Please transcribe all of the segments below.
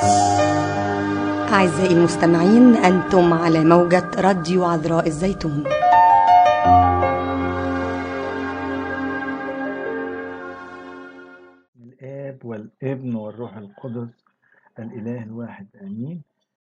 أعزائي المستمعين أنتم على موجة راديو عذراء الزيتون الآب والابن والروح القدس الإله الواحد آمين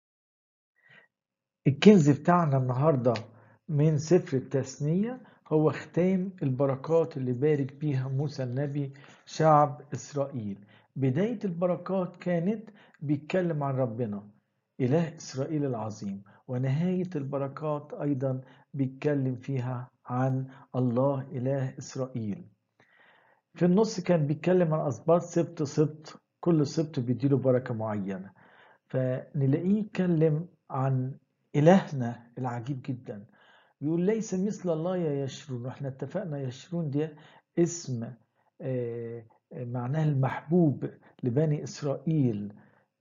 الكنز بتاعنا النهاردة من سفر التثنية هو ختام البركات اللي بارك بيها موسى النبي شعب إسرائيل بداية البركات كانت بيتكلم عن ربنا إله إسرائيل العظيم ونهاية البركات أيضا بيتكلم فيها عن الله إله إسرائيل في النص كان بيتكلم عن أسباط سبت سبت كل سبت بيديله بركة معينة فنلاقيه يتكلم عن إلهنا العجيب جدا بيقول ليس مثل الله يا يشرون واحنا اتفقنا يشرون دي اسم آه، معناه المحبوب لبني إسرائيل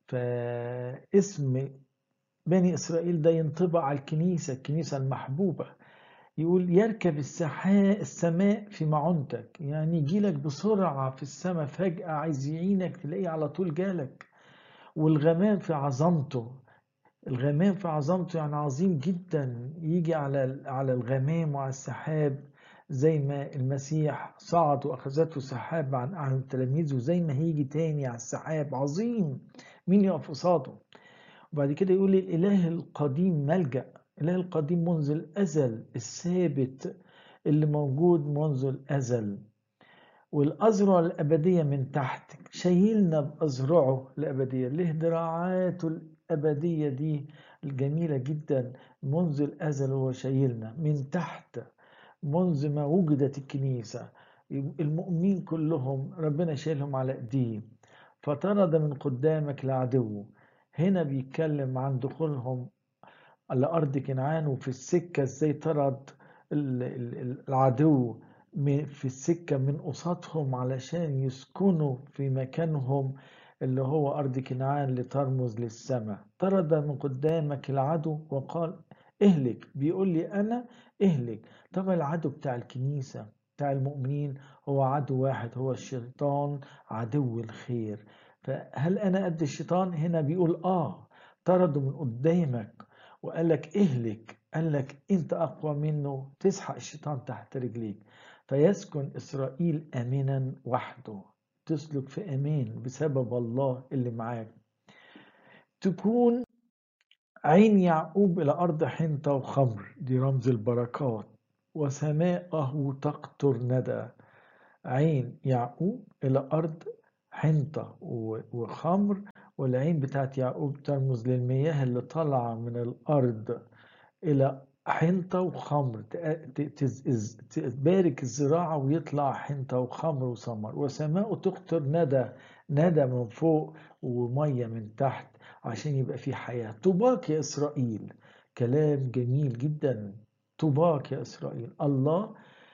فاسم بني إسرائيل ده ينطبق على الكنيسة الكنيسة المحبوبة يقول يركب السحاء السماء في معونتك يعني يجيلك بسرعة في السماء فجأة عايز يعينك تلاقيه على طول جالك والغمام في عظمته الغمام في عظمته يعني عظيم جدا يجي على على الغمام وعلى السحاب زي ما المسيح صعد واخذته سحاب عن اعين التلاميذ وزي ما هيجي تاني على السحاب عظيم مين يقف قصاده وبعد كده يقول لي الاله القديم ملجأ الاله القديم منذ الازل الثابت اللي موجود منذ الازل والأذرع الأبدية من تحت شايلنا بأذرعه الأبدية له دراعاته الأبدية دي الجميلة جدا منذ الأزل هو شايلنا من تحت منذ ما وجدت الكنيسة المؤمنين كلهم ربنا شايلهم على ايديه فطرد من قدامك العدو هنا بيتكلم عن دخولهم على أرض كنعان وفي السكة ازاي طرد ال- ال- العدو من- في السكة من قصادهم علشان يسكنوا في مكانهم اللي هو أرض كنعان لترمز للسماء طرد من قدامك العدو وقال اهلك بيقول لي أنا اهلك طبعا العدو بتاع الكنيسة بتاع المؤمنين هو عدو واحد هو الشيطان عدو الخير فهل أنا قد الشيطان هنا بيقول آه طرده من قدامك وقال لك اهلك قال لك انت اقوى منه تسحق الشيطان تحت رجليك فيسكن اسرائيل امنا وحده تسلك في امان بسبب الله اللي معاك تكون عين يعقوب الى ارض حنطه وخمر دي رمز البركات وسماءه تقطر ندى عين يعقوب الى ارض حنطه و- وخمر والعين بتاعت يعقوب ترمز للمياه اللي طالعه من الارض الى حنطة وخمر تق- ت- تز- تبارك الزراعة ويطلع حنطة وخمر وثمر وسماء تقطر ندى ندى من فوق ومية من تحت عشان يبقى في حياة طوباك يا إسرائيل كلام جميل جدا طوباك يا إسرائيل الله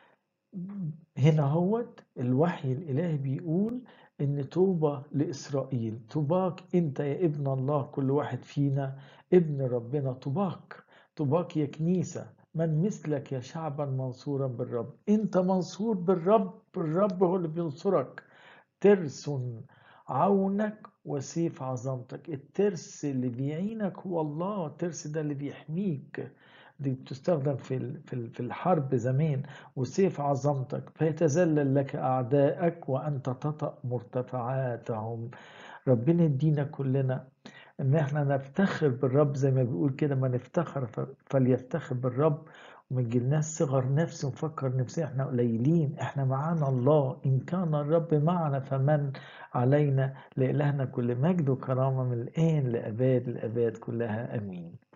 هنا هوت الوحي الإلهي بيقول إن طوبى لإسرائيل طوباك أنت يا ابن الله كل واحد فينا ابن ربنا طوباك طوباك يا كنيسة من مثلك يا شعبا منصورا بالرب أنت منصور بالرب الرب هو اللي بينصرك ترس عونك وسيف عظمتك الترس اللي بيعينك هو الله الترس ده اللي بيحميك دي بتستخدم في ال- في ال- في الحرب زمان وسيف عظمتك فيتذلل لك أعدائك وأنت تطأ مرتفعاتهم ربنا يدينا كلنا ان احنا نفتخر بالرب زي ما بيقول كده ما نفتخر ف- فليفتخر بالرب وما يجيلناش صغر نفس ونفكر نفسنا احنا قليلين احنا معانا الله ان كان الرب معنا فمن علينا لإلهنا كل مجد وكرامة من الآن لأباد الأباد كلها أمين